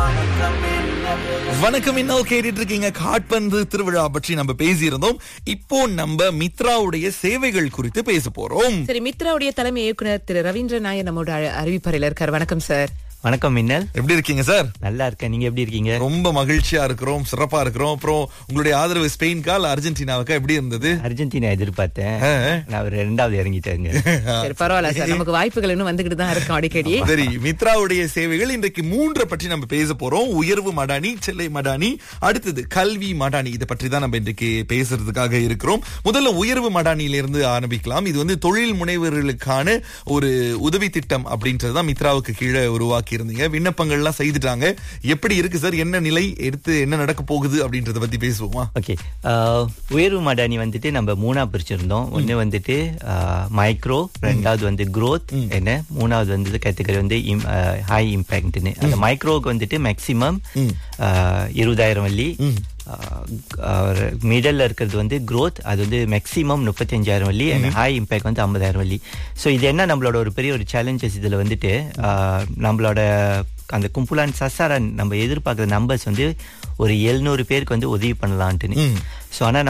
வணக்கம் இன்னும் கேட்டுட்டு இருக்கீங்க காட்பந்து திருவிழா பற்றி நம்ம பேசியிருந்தோம் இப்போ நம்ம மித்ராவுடைய சேவைகள் குறித்து பேச போறோம் சரி மித்ராவுடைய தலைமை இயக்குனர் திரு ரவீந்திர நாயர் நம்மோட அழ- அறிவிப்பறையில இருக்கார் வணக்கம் சார் வணக்கம் மின்னல் எப்படி இருக்கீங்க சார் நல்லா இருக்கேன் நீங்க எப்படி இருக்கீங்க ரொம்ப மகிழ்ச்சியா இருக்கிறோம் சிறப்பா இருக்கிறோம் அப்புறம் உங்களுடைய ஆதரவு ஸ்பெயின்கா இல்ல அர்ஜென்டினாவுக்கா எப்படி இருந்தது அர்ஜென்டினா எதிர்பார்த்தேன் ஆ. நான் ஒரு ரெண்டாவது இறங்கிட்டேங்க சரி பரவாயில்ல சார் நமக்கு வாய்ப்புகள் இன்னும் வந்துகிட்டு தான் இருக்கும் அடிக்கடி சரி மித்ராவுடைய சேவைகள் இன்றைக்கு மூன்றை பற்றி நம்ம பேச போறோம் உயர்வு மடானி செல்லை மடானி அடுத்தது கல்வி மடானி இதை பற்றி தான் நம்ம இன்றைக்கு பேசுறதுக்காக இருக்கிறோம் முதல்ல உயர்வு மடானியில இருந்து ஆரம்பிக்கலாம் இது வந்து தொழில் முனைவர்களுக்கான ஒரு உதவி திட்டம் அப்படின்றது தான் மித்ராவுக்கு கீழே உருவாக்கி இருந்தீங்க விண்ணப்பங்கள்லாம் செய்துட்டாங்க எப்படி இருக்கு சார் என்ன நிலை எடுத்து என்ன நடக்க போகுது அப்படின்றத பத்தி பேசுவோமா ஓகே உயர்வு மடானி வந்துட்டு நம்ம மூணா பிரிச்சிருந்தோம் ஒண்ணு வந்துட்டு மைக்ரோ ரெண்டாவது வந்து growth என்ன மூணாவது வந்து கேட்டகரி வந்து ஹை இம்பாக்ட்னு அந்த மைக்ரோக்கு வந்துட்டு மேக்சிமம் இருபதாயிரம் வள்ளி மிடல்ல இருக்கிறது வந்து growth அது வந்து மேக்ஸிமம் முப்பத்தஞ்சாயிரம் வள்ளி அண்ட் ஹை இம்பேக்ட் வந்து ஐம்பதாயிரம் வள்ளி ஸோ இது என்ன நம்மளோட ஒரு பெரிய ஒரு சேலஞ்சஸ் இதுல வந்துட்டு ஆஹ், நம்மளோட அந்த கும்புலான் சசாரன் நம்ம எதிர்பார்க்குற நம்பர்ஸ் வந்து ஒரு எழுநூறு பேருக்கு வந்து உதவி பண்ணலான்ட்டுன்னு ஸோ ஆனால்